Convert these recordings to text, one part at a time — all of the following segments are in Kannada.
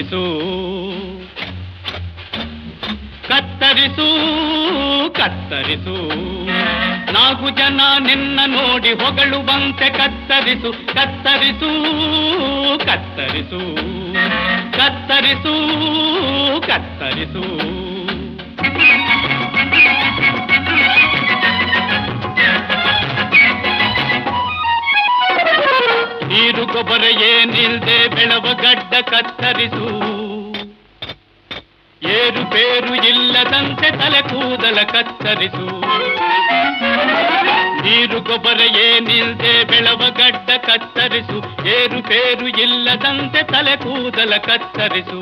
ಕತ್ತರಿಸು ಕತ್ತರಿಸು ಕತ್ತರಿಸು ನಾಲ್ಕು ಜನ ನಿನ್ನ ನೋಡಿ ಹೊಗಳುವಂತೆ ಕತ್ತರಿಸು ಕತ್ತರಿಸು ಕತ್ತರಿಸು ಕತ್ತರಿಸು ಕತ್ತರಿಸು ನೀರು ಗೊಬ್ಬರ ಏನಿಲ್ದೆ ಬೆಳವ ಗಡ್ಡ ಕತ್ತರಿಸು ಏರು ಬೇರು ಇಲ್ಲದಂತೆ ತಲೆ ಕೂದಲ ಕತ್ತರಿಸು ನೀರು ಗೊಬ್ಬರ ಏನಿಲ್ದೆ ಬೆಳವ ಗಡ್ಡ ಕತ್ತರಿಸು ಏರು ಬೇರು ಇಲ್ಲದಂತೆ ತಲೆ ಕೂದಲ ಕತ್ತರಿಸು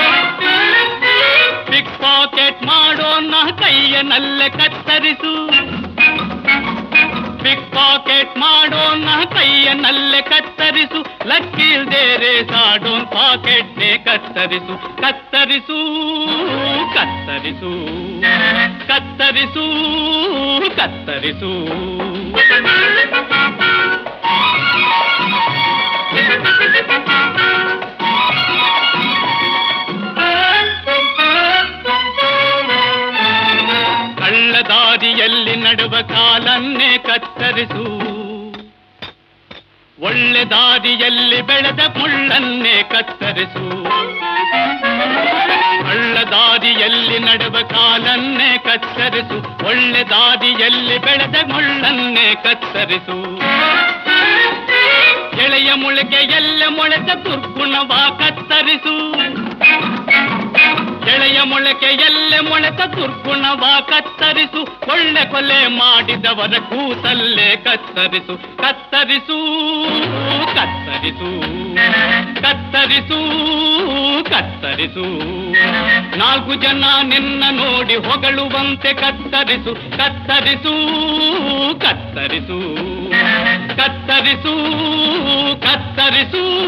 ಪಿಕ್ ಪಾಕೆಟ್ ಮಾಡೋನ ಕೈಯನಲ್ಲೇ ಕತ್ತರಿಸು ಪಿಕ್ ಪಾಕೆಟ್ ಮಾಡೋನ ಕೈಯನಲ್ಲೇ ಕತ್ತರಿಸು ಲಕ್ಕಿಲ್ದೇರೆ ಸಾಡೋನ್ ಪಾಕೆಟ್ನೇ ಕತ್ತರಿಸು ಕತ್ತರಿಸು ಕತ್ತರಿಸು ಕತ್ತರಿಸು ಕತ್ತರಿಸು ಕಳ್ಳದಾರಿಯಲ್ಲಿ ನಡುವ ಕಾಲನ್ನೇ ಕತ್ತರಿಸು ಒಳ್ಳೆ ದಾರಿಯಲ್ಲಿ ಬೆಳೆದ ಮುಳ್ಳನ್ನೇ ಕತ್ತರಿಸು ಕಳ್ಳದಾರಿಯಲ್ಲಿ ನಡುವ ಕಾಲನ್ನೇ ಕತ್ತರಿಸು ಒಳ್ಳೆ ದಾರಿಯಲ್ಲಿ ಬೆಳೆದ ಮುಳ್ಳನ್ನೇ ಕತ್ತರಿಸು ಎಳೆಯ ಮೊಳಕೆ ಎಲ್ಲ ಮೊಳೆತ ದುರ್ಗುಣವ ಕತ್ತರಿಸು ಎಳೆಯ ಮೊಳಕೆ ಎಲ್ಲೆ ಮೊಳೆತ ದುರ್ಗುಣವ ಕತ್ತರಿಸು ಒಳ್ಳೆ ಕೊಲೆ ಮಾಡಿದವರ ಕೂಸಲ್ಲೇ ಕತ್ತರಿಸು ಕತ್ತರಿಸು ಕತ್ತರಿಸು ಕತ್ತರಿಸು ಕತ್ತರಿಸು ನಾಲ್ಕು ಜನ ನಿನ್ನ ನೋಡಿ ಹೊಗಳುವಂತೆ ಕತ್ತರಿಸು ಕತ್ತರಿಸು ಕತ್ತರಿಸು ಕತ್ತರಿಸು ಕತ್ತರಿಸು